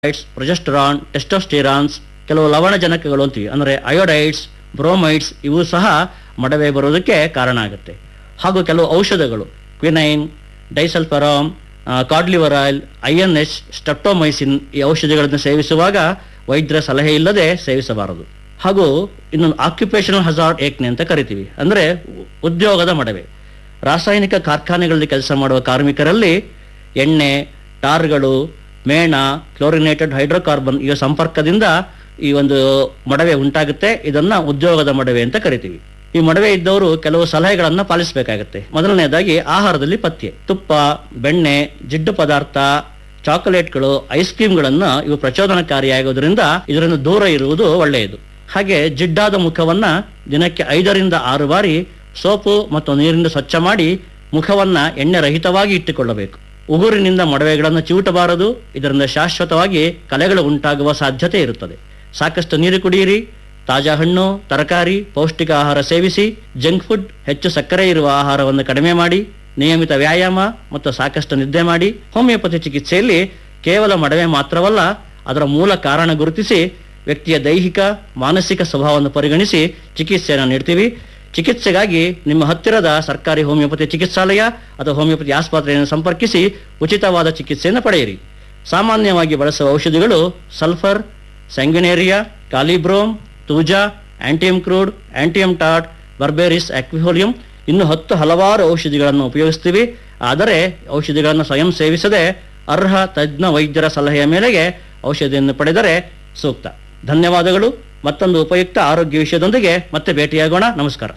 steroids progesterone ಟೆಸ್ಟೋಸ್ಟಿರಾನ್ಸ್ ಕೆಲವು ಲವಣಜನಕಗಳು ಅಂತೀವಿ ಅಂದರೆ ಅಯೋಡೈಡ್ಸ್ ಬ್ರೋಮೈಡ್ಸ್ ಇವು ಸಹ ಮಡವೆ ಬರೋದಕ್ಕೆ ಕಾರಣ ಆಗುತ್ತೆ ಹಾಗೂ ಕೆಲವು ಔಷಧಗಳು quinine disulfiram cod liver oil I N H streptomycin ಈ ಔಷಧಿಗಳನ್ನು ಸೇವಿಸುವಾಗ ವೈದ್ಯರ ಸಲಹೆ ಇಲ್ಲದೆ ಸೇವಿಸಬಾರದು ಹಾಗೂ ಇನ್ನೊಂದು ಆಕ್ಯುಪೇಷನಲ್ ಹಜಾರ್ಡ್ ಏಕ್ನೆ ಅಂತ ಕರಿತೀವಿ ಅಂದರೆ ಉದ್ಯೋಗದ ಮಡವೆ ರಾಸಾಯನಿಕ ಕಾರ್ಖಾನೆಗಳಲ್ಲಿ ಕೆಲಸ ಮಾಡುವ ಕಾರ್ಮಿಕರಲ್ಲಿ ಎಣ್ಣೆ ಟಾರ್ಗಳು ಮೇಣ ಕ್ಲೋರಿನೇಟೆಡ್ ಹೈಡ್ರೋಕಾರ್ಬನ್ ಇವ ಸಂಪರ್ಕದಿಂದ ಈ ಒಂದು ಮಡವೆ ಉಂಟಾಗುತ್ತೆ ಇದನ್ನ ಉದ್ಯೋಗದ ಮಡವೆ ಅಂತ ಕರಿತೀವಿ ಈ ಮಡವೆ ಇದ್ದವರು ಕೆಲವು ಸಲಹೆಗಳನ್ನ ಪಾಲಿಸಬೇಕಾಗುತ್ತೆ ಮೊದಲನೇದಾಗಿ ಆಹಾರದಲ್ಲಿ ಪಥ್ಯ ತುಪ್ಪ ಬೆಣ್ಣೆ ಜಿಡ್ಡು ಪದಾರ್ಥ ಚಾಕೊಲೇಟ್ಗಳು ಐಸ್ ಕ್ರೀಮ್ಗಳನ್ನ ಇವು ಪ್ರಚೋದನಕಾರಿಯಾಗೋದ್ರಿಂದ ಇದರಿಂದ ದೂರ ಇರುವುದು ಒಳ್ಳೆಯದು ಹಾಗೆ ಜಿಡ್ಡಾದ ಮುಖವನ್ನ ದಿನಕ್ಕೆ ಐದರಿಂದ ಆರು ಬಾರಿ ಸೋಪು ಮತ್ತು ನೀರಿನಿಂದ ಸ್ವಚ್ಛ ಮಾಡಿ ಮುಖವನ್ನ ಎಣ್ಣೆ ರಹಿತವಾಗಿ ಇಟ್ಟುಕೊಳ್ಳಬೇಕು ಉಗುರಿನಿಂದ ಮೊಡವೆಗಳನ್ನು ಚಿವುಟಬಾರದು ಇದರಿಂದ ಶಾಶ್ವತವಾಗಿ ಕಲೆಗಳು ಉಂಟಾಗುವ ಸಾಧ್ಯತೆ ಇರುತ್ತದೆ ಸಾಕಷ್ಟು ನೀರು ಕುಡಿಯಿರಿ ತಾಜಾ ಹಣ್ಣು ತರಕಾರಿ ಪೌಷ್ಟಿಕ ಆಹಾರ ಸೇವಿಸಿ ಜಂಕ್ ಫುಡ್ ಹೆಚ್ಚು ಸಕ್ಕರೆ ಇರುವ ಆಹಾರವನ್ನು ಕಡಿಮೆ ಮಾಡಿ ನಿಯಮಿತ ವ್ಯಾಯಾಮ ಮತ್ತು ಸಾಕಷ್ಟು ನಿದ್ದೆ ಮಾಡಿ ಹೋಮಿಯೋಪತಿ ಚಿಕಿತ್ಸೆಯಲ್ಲಿ ಕೇವಲ ಮಡವೆ ಮಾತ್ರವಲ್ಲ ಅದರ ಮೂಲ ಕಾರಣ ಗುರುತಿಸಿ ವ್ಯಕ್ತಿಯ ದೈಹಿಕ ಮಾನಸಿಕ ಸ್ವಭಾವವನ್ನು ಪರಿಗಣಿಸಿ ಚಿಕಿತ್ಸೆಯನ್ನು ನೀಡ್ತೀವಿ ಚಿಕಿತ್ಸೆಗಾಗಿ ನಿಮ್ಮ ಹತ್ತಿರದ ಸರ್ಕಾರಿ ಹೋಮಿಯೋಪತಿ ಚಿಕಿತ್ಸಾಲಯ ಅಥವಾ ಹೋಮಿಯೋಪತಿ ಆಸ್ಪತ್ರೆಯನ್ನು ಸಂಪರ್ಕಿಸಿ ಉಚಿತವಾದ ಚಿಕಿತ್ಸೆಯನ್ನು ಪಡೆಯಿರಿ ಸಾಮಾನ್ಯವಾಗಿ ಬಳಸುವ ಔಷಧಿಗಳು sulphur sanguinaria kali brom thuja antim crud antim ಟಾಟ್ ಬರ್ಬೇರಿಸ್ ಆಕ್ವಿಹೋಲಿಯಂ ಇನ್ನು ಹತ್ತು ಹಲವಾರು ಔಷಧಿಗಳನ್ನು ಉಪಯೋಗಿಸ್ತೀವಿ ಆದರೆ ಔಷಧಿಗಳನ್ನು ಸ್ವಯಂ ಸೇವಿಸದೆ ಅರ್ಹ ತಜ್ಞ ವೈದ್ಯರ ಸಲಹೆಯ ಮೇರೆಗೆ ಔಷಧಿಯನ್ನು ಪಡೆದರೆ ಸೂಕ್ತ ಧನ್ಯವಾದಗಳು ಮತ್ತೊಂದು ಉಪಯುಕ್ತ ಆರೋಗ್ಯ ವಿಷಯದೊಂದಿಗೆ ಮತ್ತೆ ಭೇಟಿಯಾಗೋಣ ನಮಸ್ಕಾರ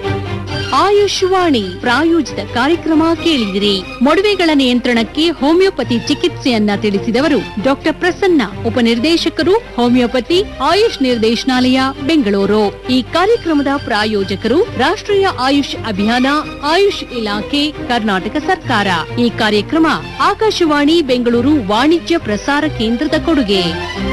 ಆಯುಷ್ವಾಣಿ ಪ್ರಾಯೋಜಿತ ಕಾರ್ಯಕ್ರಮ ಕೇಳಿದಿರಿ ಮೊಡವೆಗಳ ನಿಯಂತ್ರಣಕ್ಕೆ ಹೋಮಿಯೋಪತಿ ಚಿಕಿತ್ಸೆಯನ್ನ ತಿಳಿಸಿದವರು ಡಾಕ್ಟರ್ ಪ್ರಸನ್ನ ಉಪನಿರ್ದೇಶಕರು ಹೋಮಿಯೋಪತಿ ಆಯುಷ್ ನಿರ್ದೇಶನಾಲಯ ಬೆಂಗಳೂರು ಈ ಕಾರ್ಯಕ್ರಮದ ಪ್ರಾಯೋಜಕರು ರಾಷ್ಟ್ರೀಯ ಆಯುಷ್ ಅಭಿಯಾನ ಆಯುಷ್ ಇಲಾಖೆ ಕರ್ನಾಟಕ ಸರ್ಕಾರ ಈ ಕಾರ್ಯಕ್ರಮ ಆಕಾಶವಾಣಿ ಬೆಂಗಳೂರು ವಾಣಿಜ್ಯ ಪ್ರಸಾರ ಕೇಂದ್ರದ ಕೊಡುಗೆ